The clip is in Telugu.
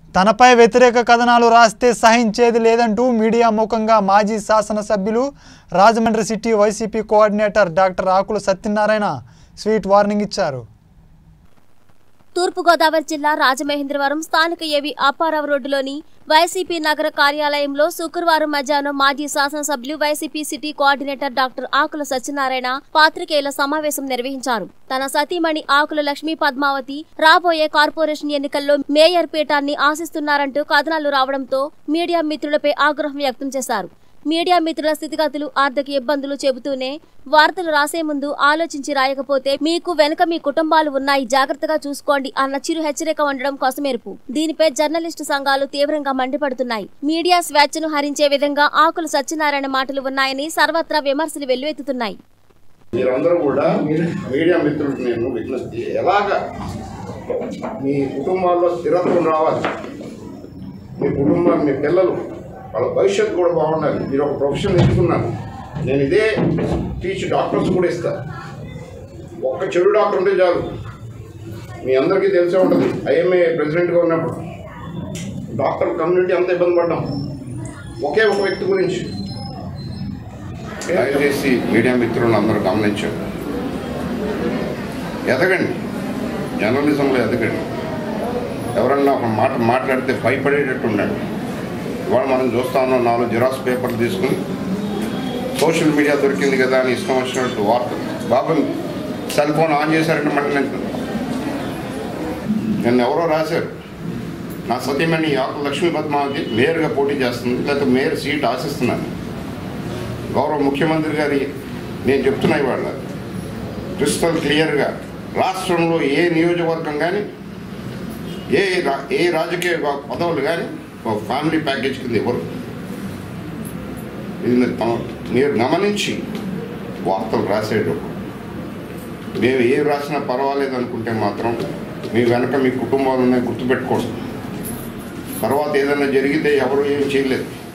తనపై వ్యతిరేక కథనాలు రాస్తే సహించేది లేదంటూ మీడియా ముఖంగా మాజీ శాసనసభ్యులు Rajahmundry city YCP coordinator doctor Akula Satyanarayana sweet warning ఇచ్చారు తూర్పుగోదావరి జిల్లా రాజమహేంద్రవరం స్థానిక ఏవి అప్పారావు రోడ్డులోని వైసీపీ నగర కార్యాలయంలో శుక్రవారం మధ్యాహ్నం మాజీ శాసనసభ్యులు YCP city coordinator doctor Akula Satyanarayana పాత్రికేయుల సమావేశం నిర్వహించారు తన సతీమణి ఆకుల లక్ష్మీ పద్మావతి రాబోయే కార్పొరేషన్ ఎన్నికల్లో మేయర్ పీఠాన్ని ఆశిస్తున్నారంటూ కథనాలు రావడంతో మీడియా మిత్రులపై ఆగ్రహం వ్యక్తం చేశారు మీడియా మిత్రుల స్థితిగతులు ఆర్థిక ఇబ్బందులు చెబుతూనే వార్తలు రాసే ముందు ఆలోచించి రాయకపోతే మీకు వెనుక మీ కుటుంబాలు ఉన్నాయి జాగ్రత్తగా చూసుకోండి అన్న చిరు హెచ్చరిక ఉండడం కోసమేరుపు దీనిపై జర్నలిస్టు సంఘాలు తీవ్రంగా మండిపడుతున్నాయి మీడియా స్వేచ్ఛను హరించే విధంగా ఆకుల సత్యనారాయణ మాటలు ఉన్నాయని సర్వత్రా విమర్శలు వెల్లువెత్తుతున్నాయి మీరందరూ కూడా మీడియా మిత్రులకు నేను విజ్ఞప్తి ఎలాగ మీ కుటుంబాల్లో స్థిరత్వం రావాలి మీ కుటుంబం మీ పిల్లలు వాళ్ళ భవిష్యత్తు కూడా బాగుండాలి మీరు ఒక ప్రొఫెషన్ ఎంచుకున్నారు నేను ఇదే టీచ్ డాక్టర్స్ కూడా ఇస్తాను ఒక్క చెడు డాక్టర్ ఉంటే చాలు మీ అందరికీ తెలిసే ఉంటుంది ఐఎంఏ ప్రెసిడెంట్గా ఉన్నప్పుడు డాక్టర్ కమ్యూనిటీ అంత ఇబ్బంది పడ్డాం ఒకే ఒక వ్యక్తి గురించి దయచేసి మీడియా మిత్రులను అందరూ గమనించండి ఎదగండి జర్నలిజంలో ఎదగండి ఎవరన్నా ఒక మాట మాట్లాడితే భయపడేటట్టు ఉండండి ఇవాళ మనం చూస్తా ఉన్నాం నాలుగు జిరాక్స్ పేపర్లు తీసుకుని సోషల్ మీడియా దొరికింది కదా అని ఇష్టం వచ్చినట్టు వార్త బాబు సెల్ ఫోన్ ఆన్ చేశారంటే మళ్ళీ నేను నిన్న ఎవరో రాశారు నా సతీమణి ఆకు లక్ష్మీ పద్మావతి మేయర్గా పోటీ చేస్తుంది లేకపోతే మేయర్ సీట్ ఆశిస్తున్నాను గౌరవ ముఖ్యమంత్రి గారి నేను చెప్తున్నా ఇవాళ క్రిస్టల్ క్లియర్గా రాష్ట్రంలో ఏ నియోజకవర్గం కానీ ఏ రా- ఏ రాజకీయ పదవులు కానీ ఒక ఫ్యామిలీ ప్యాకేజ్ కింద ఇవ్వరు ఇది మీరు తమ- మీరు గమనించి వార్తలు రాసేటప్పుడు మేము ఏ రాసినా పర్వాలేదు అనుకుంటే మాత్రం మీ వెనక మీ కుటుంబాలు ఉన్నాయి గుర్తుపెట్టుకోండి తర్వాత ఏదైనా జరిగితే ఎవరు ఏం చేయలేదు